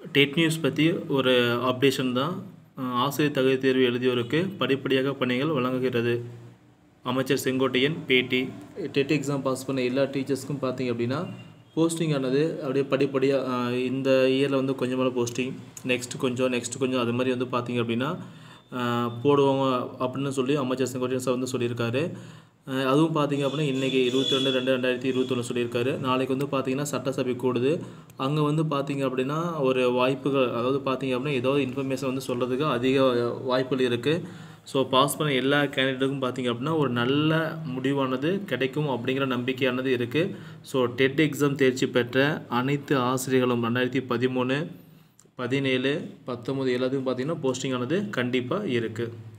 dead news பற்றி ஒரு updation தான் அஹ் ஆசிரியர் தகுதி தேர்வு எழுதியோருக்கு படிப்படியாக பணிகள் வழங்குகிறது அமைச்சர் செங்கோட்டையன் பேட்டி டெட் எக்ஸாம் பாஸ் பண்ண எல்லா டீச்சர்ஸ்க்கும் பார்த்தீங்க அப்படின்னா போஸ்டிங் ஆனது அப்படியே படிப்படியாக இந்த இயரில் வந்து கொஞ்சமாக போஸ்டிங் நெக்ஸ்ட் கொஞ்சம் நெக்ஸ்ட் கொஞ்சம் அது மாதிரி வந்து பார்த்தீங்க அப்படின்னா அஹ் போடுவாங்க அப்படின்னு சொல்லி அமைச்சர் செங்கோட்டையன் சார் வந்து சொல்லியிருக்காரு அஹ் அதுவும் பார்த்தீங்க அப்படின்னா இன்றைக்கி இருபத்தி ரெண்டு ரெண்டு ரெண்டாயிரத்தி இருபத்தொன்று சொல்லியிருக்காரு நாளைக்கு வந்து பார்த்தீங்கன்னா சட்டசபை கூடுது அங்கே வந்து பார்த்தீங்க அப்படின்னா ஒரு வாய்ப்புகள் அதாவது பார்த்தீங்க அப்படின்னா ஏதோ இன்ஃபர்மேஷன் வந்து சொல்கிறதுக்கு அதிக வாய்ப்புகள் இருக்குது ஸோ பாஸ் பண்ண எல்லா கேண்டிடேட்டுக்கும் பார்த்தீங்க அப்படின்னா ஒரு நல்ல முடிவானது கிடைக்கும் அப்படிங்கிற நம்பிக்கையானது இருக்குது ஸோ டெட் எக்ஸாம் தேர்ச்சி பெற்ற அனைத்து ஆசிரியர்களும் ரெண்டாயிரத்தி பதிமூணு பதினேழு பத்தொம்போது எல்லாத்துக்கும் பார்த்தீங்கன்னா போஸ்டிங் ஆனது கண்டிப்பாக இருக்குது